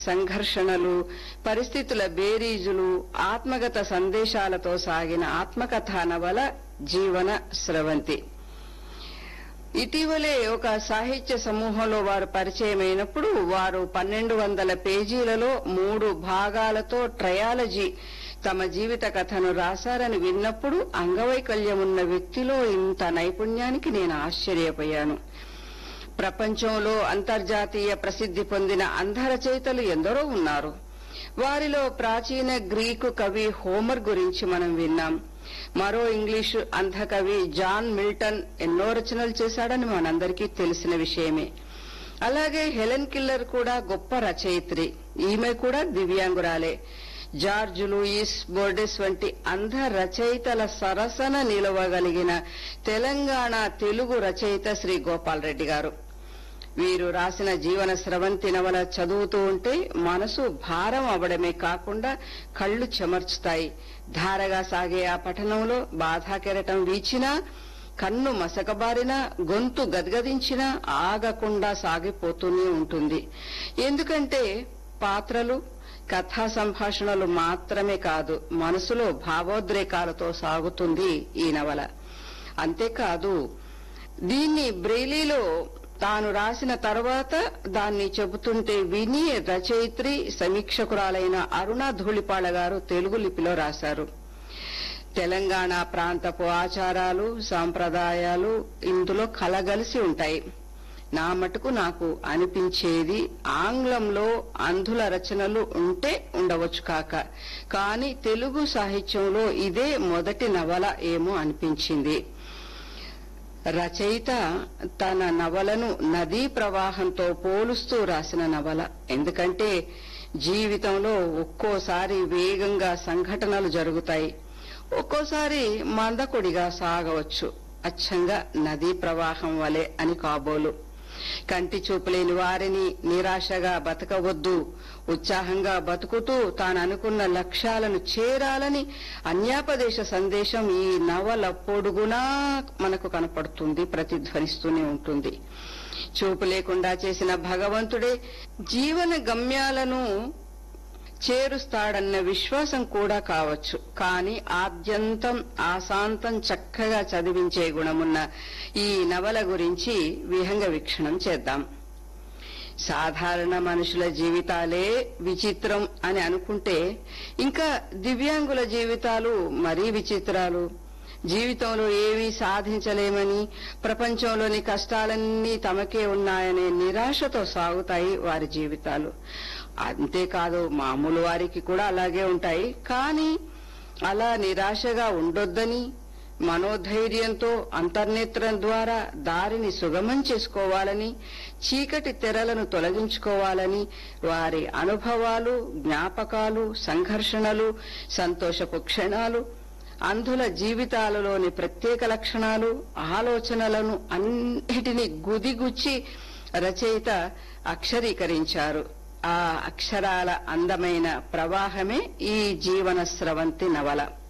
సంఘర్షణలు పరిస్థితుల బేరీజులు ఆత్మగత సందేశాలతో సాగిన ఆత్మకథా నవల జీవన స్రవంతి ఇటీవలే ఒక సాహిత్య సమూహంలో వారు పరిచయమైనప్పుడు వారు పన్నెండు వందల పేజీలలో మూడు భాగాలతో ట్రయాలజీ తమ జీవిత కథను రాశారని విన్నప్పుడు అంగవైకల్యం ఉన్న వ్యక్తిలో ఇంత నైపుణ్యానికి నేను ఆశ్చర్యపోయాను ప్రపంచంలో అంతర్జాతీయ ప్రసిద్ధి పొందిన అంధ రచయితలు ఎందరో ఉన్నారు వారిలో ప్రాచీన గ్రీకు కవి హోమర్ గురించి మనం విన్నాం మరో ఇంగ్లీషు అంధ కవి జాన్ మిల్టన్ ఎన్నో రచనలు చేశాడని మనందరికీ తెలిసిన విషయమే అలాగే హెలెన్ కిల్లర్ కూడా గొప్ప రచయిత్రి ఈమె కూడా దివ్యాంగురాలే జార్జ్ లూయిస్ బోర్డెస్ వంటి అంధ రచయితల సరసన నిలవగలిగిన తెలంగాణ తెలుగు రచయిత శ్రీ గోపాల్ రెడ్డి గారు వీరు రాసిన జీవన స్రవంతి నవల చదువుతూ ఉంటే మనసు భారం అవడమే కాకుండా కళ్ళు చెమర్చుతాయి ధారగా సాగే ఆ పఠనంలో బాధాకెరటం వీచినా కన్ను మసకబారినా గొంతు గద్గదించినా ఆగకుండా సాగిపోతూనే ఉంటుంది ఎందుకంటే పాత్రలు కథా సంభాషణలు మాత్రమే కాదు మనసులో భావోద్రేకాలతో సాగుతుంది ఈ నవల అంతేకాదు దీన్ని బ్రెయిలీలో తాను రాసిన తర్వాత దాన్ని చెబుతుంటే విని రచయిత్రి సమీక్షకురాలైన అరుణ ధూళిపాళ గారు తెలుగు లిపిలో రాశారు తెలంగాణ ప్రాంతపు ఆచారాలు సాంప్రదాయాలు ఇందులో కలగలిసి ఉంటాయి నా మటుకు నాకు అనిపించేది ఆంగ్లంలో అంధుల రచనలు ఉంటే ఉండవచ్చు కాక కానీ తెలుగు సాహిత్యంలో ఇదే మొదటి నవల ఏమో అనిపించింది రచయిత తన నవలను నదీ ప్రవాహంతో పోలుస్తూ రాసిన నవల ఎందుకంటే జీవితంలో ఒక్కోసారి వేగంగా సంఘటనలు జరుగుతాయి ఒక్కోసారి మందకొడిగా సాగవచ్చు అచ్చంగా నదీ ప్రవాహం వలె అని కాబోలు కంటి చూపులేని వారిని నిరాశగా బతకవద్దు ఉత్సాహంగా బతుకుతూ తాను అనుకున్న లక్ష్యాలను చేరాలని అన్యాపదేశ సందేశం ఈ నవల పొడుగునా మనకు కనపడుతుంది ప్రతిధ్వనిస్తూనే ఉంటుంది చూపు లేకుండా చేసిన భగవంతుడే జీవన గమ్యాలను చేరుస్తాడన్న విశ్వాసం కూడా కావచ్చు కానీ ఆద్యంతం ఆశాంతం చక్కగా చదివించే గుణమున్న ఈ నవల గురించి విహంగ వీక్షణం చేద్దాం సాధారణ మనుషుల జీవితాలే విచిత్రం అని అనుకుంటే ఇంకా దివ్యాంగుల జీవితాలు మరీ విచిత్రాలు జీవితంలో ఏమీ సాధించలేమని ప్రపంచంలోని కష్టాలన్నీ తమకే ఉన్నాయనే నిరాశతో సాగుతాయి వారి జీవితాలు అంతేకాదు మామూలు వారికి కూడా అలాగే ఉంటాయి కానీ అలా నిరాశగా ఉండొద్దని మనోధైర్యంతో అంతర్నేత్రం ద్వారా దారిని సుగమం చేసుకోవాలని చీకటి తెరలను తొలగించుకోవాలని వారి అనుభవాలు జ్ఞాపకాలు సంఘర్షణలు సంతోషపు క్షణాలు అంధుల జీవితాలలోని ప్రత్యేక లక్షణాలు ఆలోచనలను అన్నిటినీ గుదిగుచ్చి రచయిత అక్షరీకరించారు ఆ అక్షరాల అందమైన ప్రవాహమే ఈ జీవన స్రవంతి నవల